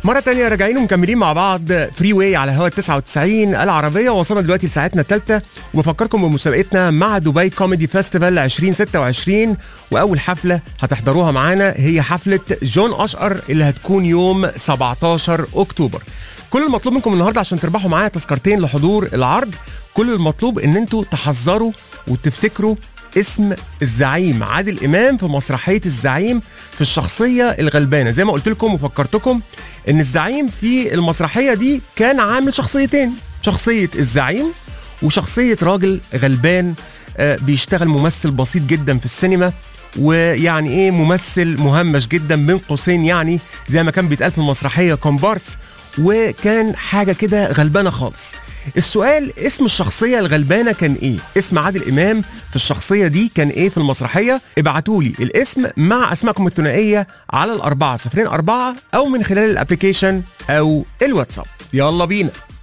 مرة تانية راجعين ومكملين مع بعض فري واي على هوا 99 العربية وصلنا دلوقتي لساعتنا الثالثة وبفكركم بمسابقتنا مع دبي كوميدي فيستيفال 2026 وأول حفلة هتحضروها معانا هي حفلة جون أشقر اللي هتكون يوم 17 أكتوبر كل المطلوب منكم النهارده عشان تربحوا معايا تذكرتين لحضور العرض كل المطلوب ان انتوا تحذروا وتفتكروا اسم الزعيم عادل امام في مسرحيه الزعيم في الشخصيه الغلبانه زي ما قلت لكم وفكرتكم ان الزعيم في المسرحيه دي كان عامل شخصيتين شخصيه الزعيم وشخصيه راجل غلبان آه، بيشتغل ممثل بسيط جدا في السينما ويعني ايه ممثل مهمش جدا بين قوسين يعني زي ما كان بيتقال في المسرحيه كومبارس وكان حاجه كده غلبانه خالص السؤال اسم الشخصية الغلبانة كان ايه؟ اسم عادل امام في الشخصية دي كان ايه في المسرحية؟ ابعتوا لي الاسم مع اسمائكم الثنائية على الأربعة صفرين أربعة أو من خلال الابليكيشن أو الواتساب يلا بينا